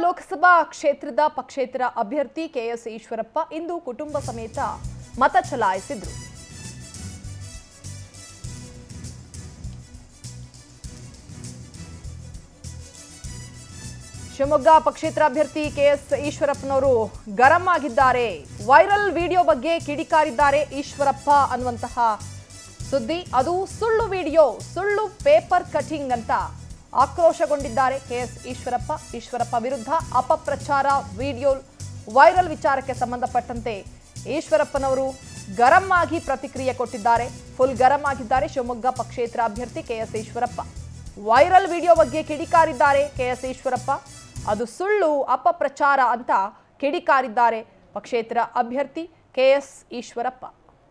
ಲೋಕಸಭಾ ಕ್ಷೇತ್ರದ ಪಕ್ಷೇತರ ಅಭ್ಯರ್ಥಿ ಕೆಎಸ್ ಈಶ್ವರಪ್ಪ ಇಂದು ಕುಟುಂಬ ಸಮೇತ ಮತ ಚಲಾಯಿಸಿದ್ರು ಶಿವಮೊಗ್ಗ ಪಕ್ಷೇತರ ಅಭ್ಯರ್ಥಿ ಕೆಎಸ್ ಈಶ್ವರಪ್ಪನವರು ಗರಂ ಆಗಿದ್ದಾರೆ ವೈರಲ್ ವಿಡಿಯೋ ಬಗ್ಗೆ ಕಿಡಿಕಾರಿದ್ದಾರೆ ಈಶ್ವರಪ್ಪ ಅನ್ನುವಂತಹ ಸುದ್ದಿ ಅದು ಸುಳ್ಳು ವಿಡಿಯೋ ಸುಳ್ಳು ಪೇಪರ್ ಕಟಿಂಗ್ ಅಂತ ಆಕ್ರೋಶಗೊಂಡಿದ್ದಾರೆ ಕೆಎಸ್ ಈಶ್ವರಪ್ಪ ಈಶ್ವರಪ್ಪ ವಿರುದ್ಧ ಅಪಪ್ರಚಾರ ವಿಡಿಯೋ ವೈರಲ್ ವಿಚಾರಕ್ಕೆ ಸಂಬಂಧಪಟ್ಟಂತೆ ಈಶ್ವರಪ್ಪನವರು ಗರಂ ಆಗಿ ಪ್ರತಿಕ್ರಿಯೆ ಕೊಟ್ಟಿದ್ದಾರೆ ಫುಲ್ ಗರಂ ಆಗಿದ್ದಾರೆ ಶಿವಮೊಗ್ಗ ಪಕ್ಷೇತರ ಅಭ್ಯರ್ಥಿ ಕೆಎಸ್ ಈಶ್ವರಪ್ಪ ವೈರಲ್ ವಿಡಿಯೋ ಬಗ್ಗೆ ಕಿಡಿಕಾರಿದ್ದಾರೆ ಕೆಎಸ್ ಈಶ್ವರಪ್ಪ ಅದು ಸುಳ್ಳು ಅಪಪ್ರಚಾರ ಅಂತ ಕಿಡಿಕಾರಿದ್ದಾರೆ ಪಕ್ಷೇತರ ಅಭ್ಯರ್ಥಿ ಕೆಎಸ್ ಈಶ್ವರಪ್ಪ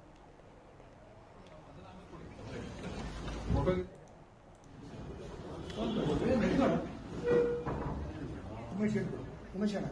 ಉಮೇಶ್ ಉಮೇಶ್ ಅಣ್ಣ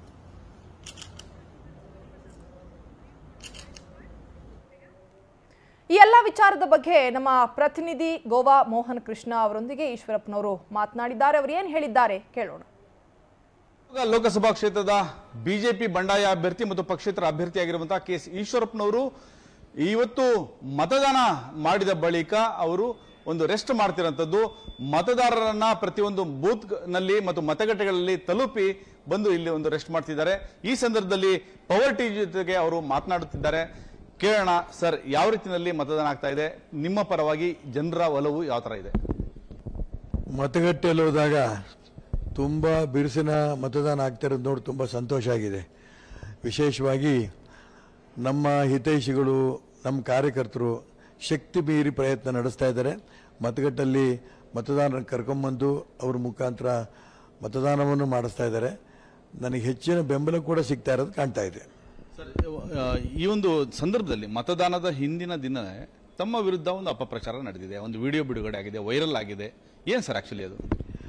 ಈ ಎಲ್ಲ ವಿಚಾರದ ಬಗ್ಗೆ ನಮ್ಮ ಪ್ರತಿನಿಧಿ ಗೋವಾ ಮೋಹನ್ ಕೃಷ್ಣ ಅವರೊಂದಿಗೆ ಈಶ್ವರಪ್ಪನವರು ಮಾತನಾಡಿದ್ದಾರೆ ಅವರು ಏನು ಹೇಳಿದ್ದಾರೆ ಕೇಳೋಣ ಶಿವಮೊಗ್ಗ ಲೋಕಸಭಾ ಕ್ಷೇತ್ರದ ಬಿಜೆಪಿ ಬಂಡಾಯ ಅಭ್ಯರ್ಥಿ ಮತ್ತು ಪಕ್ಷೇತರ ಅಭ್ಯರ್ಥಿಯಾಗಿರುವಂತಹ ಕೆ ಎಸ್ ಈಶ್ವರಪ್ಪನವರು ಇವತ್ತು ಮತದಾನ ಮಾಡಿದ ಬಳಿಕ ಅವರು ಒಂದು ರೆಸ್ಟ್ ಮಾಡ್ತಿರೋಂಥದ್ದು ಮತದಾರರನ್ನ ಪ್ರತಿಯೊಂದು ಬೂತ್ ನಲ್ಲಿ ಮತ್ತು ಮತಗಟ್ಟೆಗಳಲ್ಲಿ ತಲುಪಿ ಬಂದು ಇಲ್ಲಿ ಒಂದು ರೆಸ್ಟ್ ಮಾಡ್ತಿದ್ದಾರೆ ಈ ಸಂದರ್ಭದಲ್ಲಿ ಪವರ್ ಟಿ ಜೊತೆಗೆ ಅವರು ಮಾತನಾಡುತ್ತಿದ್ದಾರೆ ಕೇಳೋಣ ಸರ್ ಯಾವ ರೀತಿಯಲ್ಲಿ ಮತದಾನ ಆಗ್ತಾ ಇದೆ ನಿಮ್ಮ ಪರವಾಗಿ ಜನರ ಒಲವು ಯಾವ ತರ ಇದೆ ಮತಗಟ್ಟೆಯಲ್ಲಿ ಹೋದಾಗ ತುಂಬ ಬಿರುಸಿನ ಮತದಾನ ಆಗ್ತಿರೋದು ನೋಡಿ ತುಂಬ ಸಂತೋಷ ಆಗಿದೆ ವಿಶೇಷವಾಗಿ ನಮ್ಮ ಹಿತೈಷಿಗಳು ನಮ್ಮ ಕಾರ್ಯಕರ್ತರು ಶಕ್ತಿ ಮೀರಿ ಪ್ರಯತ್ನ ನಡೆಸ್ತಾ ಇದ್ದಾರೆ ಮತಗಟ್ಟಲ್ಲಿ ಮತದಾನ ಕರ್ಕೊಂಬಂದು ಅವ್ರ ಮುಖಾಂತರ ಮತದಾನವನ್ನು ಮಾಡಿಸ್ತಾ ಇದ್ದಾರೆ ನನಗೆ ಹೆಚ್ಚಿನ ಬೆಂಬಲ ಕೂಡ ಸಿಗ್ತಾ ಇರೋದು ಕಾಣ್ತಾ ಇದೆ ಸರ್ ಆ, ಈ ಒಂದು ಸಂದರ್ಭದಲ್ಲಿ ಮತದಾನದ ಹಿಂದಿನ ದಿನ ತಮ್ಮ ವಿರುದ್ಧ ಒಂದು ಅಪಪ್ರಚಾರ ನಡೆದಿದೆ ಒಂದು ವಿಡಿಯೋ ಬಿಡುಗಡೆ ಆಗಿದೆ ವೈರಲ್ ಆಗಿದೆ ಏನ್ ಸರ್ ಆಕ್ಚುಲಿ ಅದು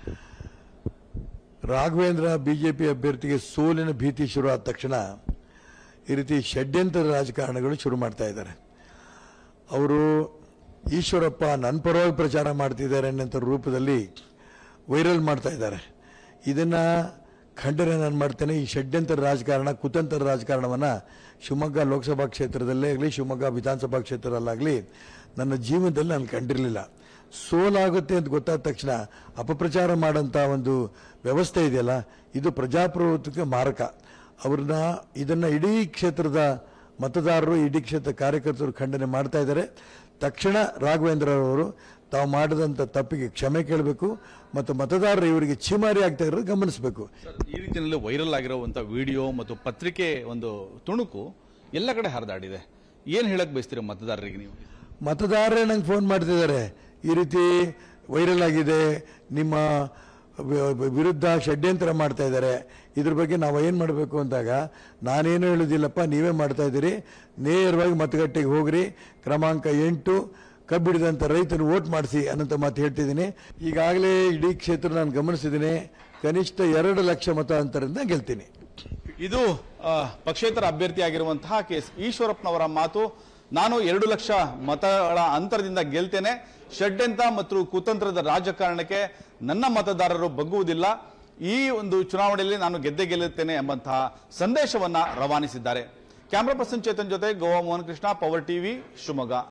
ರಾಘವೇಂದ್ರ ಬಿಜೆಪಿ ಅಭ್ಯರ್ಥಿಗೆ ಸೋಲಿನ ಭೀತಿ ಶುರು ಆದ ತಕ್ಷಣ ಈ ರೀತಿ ಷಡ್ಯಂತ್ರ ರಾಜಕಾರಣಗಳು ಶುರು ಮಾಡ್ತಾ ಇದ್ದಾರೆ ಅವರು ಈಶ್ವರಪ್ಪ ನನ್ನ ಪರವಾಗಿ ಪ್ರಚಾರ ಮಾಡ್ತಿದ್ದಾರೆ ಅನ್ನೋ ರೂಪದಲ್ಲಿ ವೈರಲ್ ಮಾಡ್ತಾ ಇದ್ದಾರೆ ಇದನ್ನ ಖಂಡನೆ ನಾನು ಮಾಡ್ತೇನೆ ಈ ಷಡ್ಯಂತ್ರ ರಾಜಕಾರಣ ಕುತಂತ್ರ ರಾಜಕಾರಣವನ್ನ ಶಿವಮೊಗ್ಗ ಲೋಕಸಭಾ ಕ್ಷೇತ್ರದಲ್ಲೇ ಆಗಲಿ ಶಿವಮೊಗ್ಗ ವಿಧಾನಸಭಾ ಕ್ಷೇತ್ರದಲ್ಲಾಗಲಿ ನನ್ನ ಜೀವನದಲ್ಲಿ ನಾನು ಕಂಡಿರಲಿಲ್ಲ ಸೋಲಾಗುತ್ತೆ ಅಂತ ಗೊತ್ತಾದ ತಕ್ಷಣ ಅಪಪ್ರಚಾರ ಮಾಡೋಂಥ ಒಂದು ವ್ಯವಸ್ಥೆ ಇದೆಯಲ್ಲ ಇದು ಪ್ರಜಾಪ್ರಭುತ್ವಕ್ಕೆ ಮಾರಕ ಅವ್ರನ್ನ ಇದನ್ನ ಇಡೀ ಕ್ಷೇತ್ರದ ಮತದಾರರು ಇಡೀ ಕ್ಷೇತ್ರ ಕಾರ್ಯಕರ್ತರು ಖಂಡನೆ ಮಾಡ್ತಾ ಇದ್ದಾರೆ ತಕ್ಷಣ ರಾಘವೇಂದ್ರ ಅವರು ತಾವು ಮಾಡಿದಂಥ ತಪ್ಪಿಗೆ ಕ್ಷಮೆ ಕೇಳಬೇಕು ಮತ್ತು ಮತದಾರರು ಇವರಿಗೆ ಚೀಮಾರಿ ಆಗ್ತಾ ಇರೋದು ಗಮನಿಸಬೇಕು ಸರ್ ಈ ರೀತಿಯಲ್ಲಿ ವೈರಲ್ ಆಗಿರುವಂತ ವಿಡಿಯೋ ಮತ್ತು ಪತ್ರಿಕೆ ಒಂದು ತುಣುಕು ಎಲ್ಲ ಕಡೆ ಹರಿದಾಡಿದೆ ಏನ್ ಹೇಳಕ್ ಬಯಸ್ತೀರ ಮತದಾರರಿಗೆ ನೀವು ಮತದಾರರೇ ನಂಗೆ ಫೋನ್ ಮಾಡ್ತಿದ್ದಾರೆ ಈ ರೀತಿ ವೈರಲ್ ಆಗಿದೆ ನಿಮ್ಮ ವಿ- ವಿರುದ್ಧ ಷಡ್ಯಂತ್ರ ಮಾಡ್ತಾ ಇದ್ದಾರೆ ಇದ್ರ ಬಗ್ಗೆ ನಾವು ಏನು ಮಾಡಬೇಕು ಅಂದಾಗ ನಾನೇನು ಹೇಳೋದಿಲ್ಲಪ್ಪ ನೀವೇ ಮಾಡ್ತಾ ಇದ್ದೀರಿ ನೇರವಾಗಿ ಮತಗಟ್ಟೆಗೆ ಹೋಗ್ರಿ ಕ್ರಮಾಂಕ ಎಂಟು ಕಬ್ಬಿಡಿದಂಥ ರೈತರು ವೋಟ್ ಮಾಡಿಸಿ ಅನ್ನೋಂಥ ಮಾತು ಹೇಳ್ತಿದ್ದೀನಿ ಈಗಾಗಲೇ ಇಡೀ ಕ್ಷೇತ್ರ ನಾನು ಗಮನಿಸಿದ್ದೀನಿ ಕನಿಷ್ಠ ಎರಡು ಲಕ್ಷ ಮತ ಅಂತರದಿಂದ ಗೆಲ್ತೀನಿ ಇದು ಆ, ಪಕ್ಷೇತರ ಅಭ್ಯರ್ಥಿಯಾಗಿರುವಂತಹ ಕೆ ಎಸ್ ಈಶ್ವರಪ್ಪನವರ ಮಾತು ನಾನು ಎರಡು ಲಕ್ಷ ಮತಗಳ ಅಂತರದಿಂದ ಗೆಲ್ತೇನೆ ಷಡ್ಯಂತ್ರ ಮತ್ತು ಕುತಂತ್ರದ ರಾಜಕಾರಣಕ್ಕೆ ನನ್ನ ಮತದಾರರು ಬಗ್ಗುವುದಿಲ್ಲ ಈ ಒಂದು ಚುನಾವಣೆಯಲ್ಲಿ ನಾನು ಗೆದ್ದೆ ಗೆಲ್ಲುತ್ತೇನೆ ಎಂಬಂತಹ ಸಂದೇಶವನ್ನ ರವಾನಿಸಿದ್ದಾರೆ ಕ್ಯಾಮರಾ ಪರ್ಸನ್ ಚೇತನ್ ಜೊತೆ ಗೋವಾ ಮೋಹನ್ ಕೃಷ್ಣ ಪವರ್ ಟಿವಿ ಶಿವಮೊಗ್ಗ